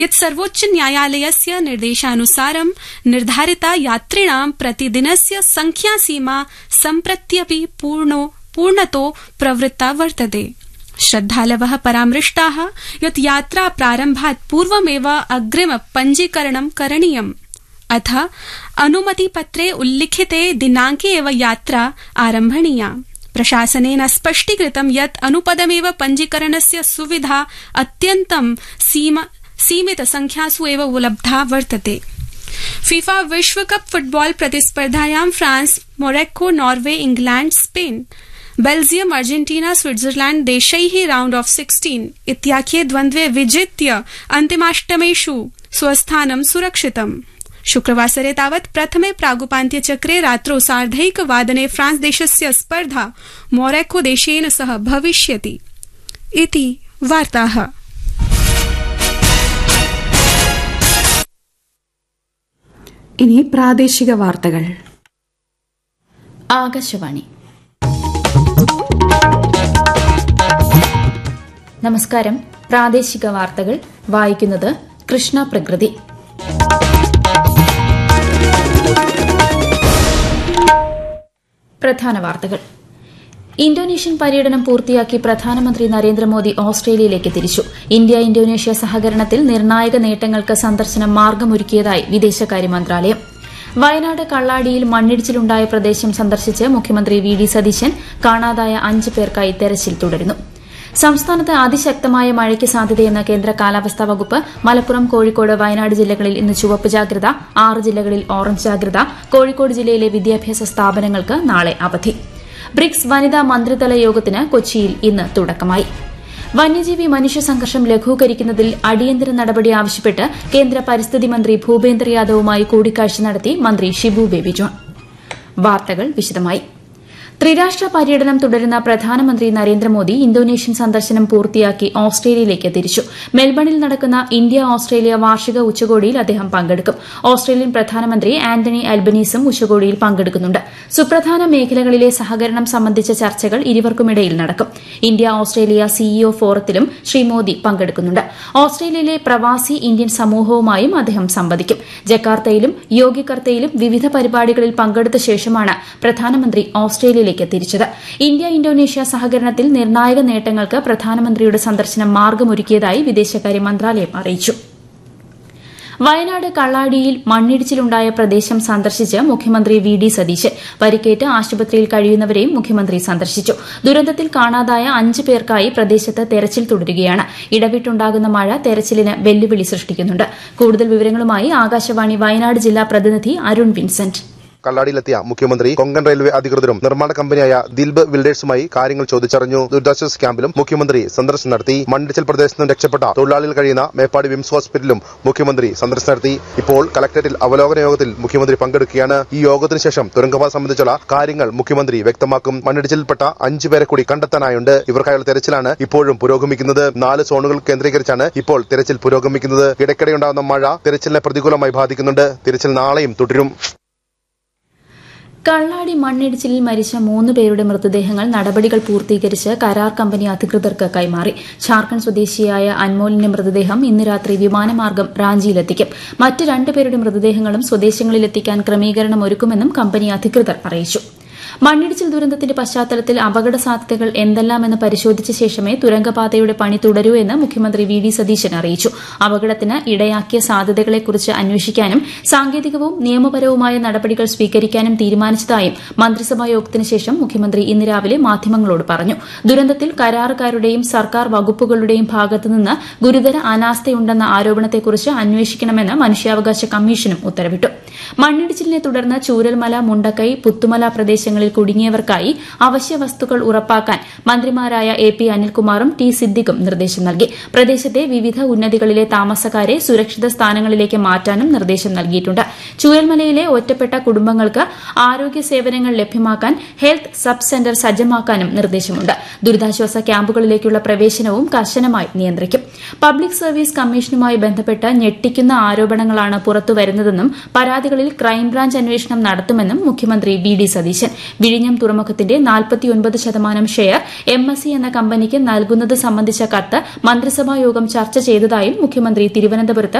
यत् सर्वोच्च न्यायालयस्य निर्देशानुसारं निर्धारिता यात्रिणां प्रतिदिनस्य संख्या सीमा सम्प्रत्यपि पूर्णतो प्रवृत्ता वर्तते श्रद्धालव परामृष्टा यत् यात्रा प्रारम्भात् पूर्वमेव अग्रिम पञ्जीकरणं करणीयम् अथ अनुमतिपत्रे उल्लिखिते दिनांके एव यात्रा आरम्भणीया प्रशासनेन स्पष्टीकृतं यत् अनुपदमेव पञ्जीकरणस्य सुविधा अत्यन्तं सीमित संख्यासु एव उपलब्धा वर्तते फीफा विश्वकप फुटबॉल प्रतिस्पर्धायां France Morocco Norway England Spain Belgium Argentina Switzerland देशै राउण्ड ऑफ सिक्सटीन इत्याख्ये द्वन्द्वे विजित्य अन्तिमाष्टमेषु स्वस्थानं सुरक्षितम् शुक्रवासरे तावत् प्रथमे प्रागुपान्त्यचक्रे रात्रौ सार्धैकवादने फ्रांस देशस्य स्पर्धा मोरक्को देशेन सह भविष्यति इति वार्ताः ഇനി പ്രാദേശിക വാർത്തകൾ ആകാശവാണി നമസ്കാരം പ്രാദേശിക വാർത്തകൾ വായിക്കുന്നത് കൃഷ്ണ പ്രകൃതി പ്രധാന വാർത്തകൾ ഇന്തോനേഷ്യൻ പര്യടനം പൂർത്തിയാക്കി പ്രധാനമന്ത്രി നരേന്ദ്രമോദി ഓസ്ട്രേലിയയിലേക്ക് തിരിച്ചു ഇന്ത്യ ഇന്തോനേഷ്യ സഹകരണത്തിൽ നിർണായക നേട്ടങ്ങൾക്ക് സന്ദർശനം മാർഗമൊരുക്കിയതായി വിദേശകാര്യ മന്ത്രാലയം വയനാട് കള്ളാടിയിൽ മണ്ണിടിച്ചിലുണ്ടായ പ്രദേശം സന്ദർശിച്ച് മുഖ്യമന്ത്രി വി ഡി സതീശൻ കാണാതായ അഞ്ച് പേർക്കായി തെരച്ചിൽ തുടരുന്നു സംസ്ഥാനത്ത് അതിശക്തമായ മഴയ്ക്ക് സാധ്യതയെന്ന് കേന്ദ്ര കാലാവസ്ഥാ വകുപ്പ് മലപ്പുറം കോഴിക്കോട് വയനാട് ജില്ലകളിൽ ഇന്ന് ചുവപ്പ് ജാഗ്രത ആറ് ജില്ലകളിൽ ഓറഞ്ച് ജാഗ്രത കോഴിക്കോട് ജില്ലയിലെ വിദ്യാഭ്യാസ സ്ഥാപനങ്ങൾക്ക് നാളെ അവധി ബ്രിക്സ് വനിതാ മന്ത്രിതല യോഗത്തിന് കൊച്ചിയിൽ ഇന്ന് തുടക്കമായി വന്യജീവി മനുഷ്യ സംഘർഷം ലഘൂകരിക്കുന്നതിൽ അടിയന്തര നടപടി ആവശ്യപ്പെട്ട് കേന്ദ്ര പരിസ്ഥിതി മന്ത്രി ഭൂപേന്ദ്ര യാദവുമായി കൂടിക്കാഴ്ച നടത്തി മന്ത്രി ഷിബു ബേബി ജോൺ വാർത്തകൾ വിശദമായി ത്രിരാഷ്ട്ര പര്യടനം തുടരുന്ന പ്രധാനമന്ത്രി നരേന്ദ്രമോദി ഇന്തോനേഷ്യൻ സന്ദർശനം പൂർത്തിയാക്കി ഓസ്ട്രേലിയയിലേക്ക് തിരിച്ചു മെൽബണിൽ നടക്കുന്ന ഇന്ത്യ ഓസ്ട്രേലിയ വാർഷിക ഉച്ചകോടിയിൽ അദ്ദേഹം പങ്കെടുക്കും ഓസ്ട്രേലിയൻ പ്രധാനമന്ത്രി ആന്റണി അൽബനീസും ഉച്ചകോടിയിൽ പങ്കെടുക്കുന്നുണ്ട് സുപ്രധാന മേഖലകളിലെ സഹകരണം സംബന്ധിച്ച ചർച്ചകൾ ഇരുവർക്കുമിടയിൽ നടക്കും ഇന്ത്യ ഓസ്ട്രേലിയ സിഇഒ ഫോറത്തിലും ശ്രീ മോദി പങ്കെടുക്കുന്നുണ്ട് ഓസ്ട്രേലിയയിലെ പ്രവാസി ഇന്ത്യൻ സമൂഹവുമായും അദ്ദേഹം സംവദിക്കും ജക്കാർത്തയിലും യോഗികർത്തയിലും വിവിധ പരിപാടികളിൽ പങ്കെടുത്ത ശേഷമാണ് പ്രധാനമന്ത്രി ഓസ്ട്രേലിയയിലേക്ക് ഇന്ത്യയിലേക്ക് തിരിച്ചത് ഇന്ത്യ ഇന്തോനേഷ്യ സഹകരണത്തിൽ നിർണായക നേട്ടങ്ങൾക്ക് പ്രധാനമന്ത്രിയുടെ സന്ദർശനം മാർഗമൊരുക്കിയതായി വിദേശകാര്യ മന്ത്രാലയം അറിയിച്ചു വയനാട് കള്ളാടിയിൽ മണ്ണിടിച്ചിലുണ്ടായ പ്രദേശം സന്ദർശിച്ച് മുഖ്യമന്ത്രി വി ഡി സതീശൻ പരിക്കേറ്റ് ആശുപത്രിയിൽ കഴിയുന്നവരെയും മുഖ്യമന്ത്രി സന്ദർശിച്ചു ദുരന്തത്തിൽ കാണാതായ അഞ്ച് പേർക്കായി പ്രദേശത്ത് തെരച്ചിൽ തുടരുകയാണ് ഇടവിട്ടുണ്ടാകുന്ന മഴ തെരച്ചിലിന് വെല്ലുവിളി സൃഷ്ടിക്കുന്നുണ്ട് കൂടുതൽ വിവരങ്ങളുമായി ആകാശവാണി വയനാട് ജില്ലാ പ്രതിനിധി അരുൺ വിൻസെന്റ് കള്ളാടിയിലെത്തിയ മുഖ്യമന്ത്രി കൊങ്കൺ റെയിൽവേ അധികൃതരും നിർമ്മാണ കമ്പനിയായ ദിൽബ് ബിൽഡേഴ്സുമായി കാര്യങ്ങൾ ചോദിച്ചറിഞ്ഞു ദുരിതാശ്വാസ ക്യാമ്പിലും മുഖ്യമന്ത്രി സന്ദർശനം നടത്തി മണ്ണിടിച്ചിൽ പ്രദേശത്ത് നിന്ന് രക്ഷപ്പെട്ട തൊഴിലാളികൾ കഴിയുന്ന മേപ്പാടി വിംസ് ഹോസ്പിറ്റലിലും മുഖ്യമന്ത്രി സന്ദർശനം നടത്തി ഇപ്പോൾ കലക്ടറേറ്റിൽ അവലോകന യോഗത്തിൽ മുഖ്യമന്ത്രി പങ്കെടുക്കുകയാണ് ഈ യോഗത്തിന് ശേഷം തുരങ്കപാത സംബന്ധിച്ചുള്ള കാര്യങ്ങൾ മുഖ്യമന്ത്രി വ്യക്തമാക്കും മണ്ണിടിച്ചിൽപ്പെട്ട അഞ്ചു പേരെ കൂടി കണ്ടെത്താനായുണ്ട് ഇവർക്കായുള്ള തെരച്ചിലാണ് ഇപ്പോഴും പുരോഗമിക്കുന്നത് നാല് സോണുകൾ കേന്ദ്രീകരിച്ചാണ് ഇപ്പോൾ തെരച്ചിൽ പുരോഗമിക്കുന്നത് ഇടയ്ക്കിടെ ഉണ്ടാകുന്ന മഴ തെരച്ചിലിനെ പ്രതികൂലമായി ബാധിക്കുന്നുണ്ട് തിരച്ചിൽ നാളെയും തുടരും കള്ളാടി മണ്ണിടിച്ചിലിൽ മരിച്ച മൂന്ന് പേരുടെ മൃതദേഹങ്ങൾ നടപടികൾ പൂർത്തീകരിച്ച് കരാർ കമ്പനി അധികൃതർക്ക് കൈമാറി ഝാർഖണ്ഡ് സ്വദേശിയായ അൻമോലിന്റെ മൃതദേഹം ഇന്ന് രാത്രി വിമാനമാർഗം റാഞ്ചിയിലെത്തിക്കും മറ്റ് രണ്ടുപേരുടെ മൃതദേഹങ്ങളും സ്വദേശങ്ങളിലെത്തിക്കാൻ ക്രമീകരണം ഒരുക്കുമെന്നും കമ്പനി അധികൃതർ അറിയിച്ചു മണ്ണിടിച്ചിൽ ദുരന്തത്തിന്റെ പശ്ചാത്തലത്തിൽ അപകട സാധ്യതകൾ എന്തെല്ലാമെന്ന് പരിശോധിച്ച ശേഷമേ തുരങ്കപാതയുടെ പണി തുടരൂ എന്ന് മുഖ്യമന്ത്രി വി ഡി സതീശൻ അറിയിച്ചു അപകടത്തിന് ഇടയാക്കിയ സാധ്യതകളെക്കുറിച്ച് അന്വേഷിക്കാനും സാങ്കേതികവും നിയമപരവുമായ നടപടികൾ സ്വീകരിക്കാനും തീരുമാനിച്ചതായും മന്ത്രിസഭാ യോഗത്തിന് ശേഷം മുഖ്യമന്ത്രി ഇന്ന് രാവിലെ മാധ്യമങ്ങളോട് പറഞ്ഞു ദുരന്തത്തിൽ കരാറുകാരുടെയും സർക്കാർ വകുപ്പുകളുടെയും ഭാഗത്തുനിന്ന് ഗുരുതര അനാസ്ഥയുണ്ടെന്ന ആരോപണത്തെക്കുറിച്ച് അന്വേഷിക്കണമെന്ന് മനുഷ്യാവകാശ കമ്മീഷനും ഉത്തരവിട്ടു മണ്ണിടിച്ചിലിനെ തുടർന്ന് ചൂരൽമല മുണ്ടക്കൈ പുത്തുമല പ്രദേശങ്ങളിൽ കുടുങ്ങിയവർക്കായി അവശ്യ വസ്തുക്കൾ ഉറപ്പാക്കാൻ മന്ത്രിമാരായ എ പി അനിൽകുമാറും ടി സിദ്ദിഖും നിർദ്ദേശം നൽകി പ്രദേശത്തെ വിവിധ ഉന്നതികളിലെ താമസക്കാരെ സുരക്ഷിത സ്ഥാനങ്ങളിലേക്ക് മാറ്റാനും നിർദ്ദേശം നൽകിയിട്ടുണ്ട് ചൂരൽമലയിലെ ഒറ്റപ്പെട്ട കുടുംബങ്ങൾക്ക് ആരോഗ്യ സേവനങ്ങൾ ലഭ്യമാക്കാൻ ഹെൽത്ത് സബ് സെന്റർ സജ്ജമാക്കാനും നിർദ്ദേശമുണ്ട് ദുരിതാശ്വാസ ക്യാമ്പുകളിലേക്കുള്ള പ്രവേശനവും കർശനമായി നിയന്ത്രിക്കും പബ്ലിക് സർവീസ് കമ്മീഷനുമായി ബന്ധപ്പെട്ട് ഞെട്ടിക്കുന്ന ആരോപണങ്ങളാണ് പുറത്തുവരുന്നതെന്നും പരാതികളിൽ ക്രൈംബ്രാഞ്ച് അന്വേഷണം നടത്തുമെന്നും മുഖ്യമന്ത്രി വി ഡി സതീശൻ വിഴിഞ്ഞം തുറമുഖത്തിന്റെ നാൽപ്പത്തിയൊൻപത് ശതമാനം ഷെയർ എം എസ് സി എന്ന കമ്പനിക്ക് നൽകുന്നത് സംബന്ധിച്ച കത്ത് മന്ത്രിസഭാ യോഗം ചർച്ച ചെയ്തതായും മുഖ്യമന്ത്രി തിരുവനന്തപുരത്ത്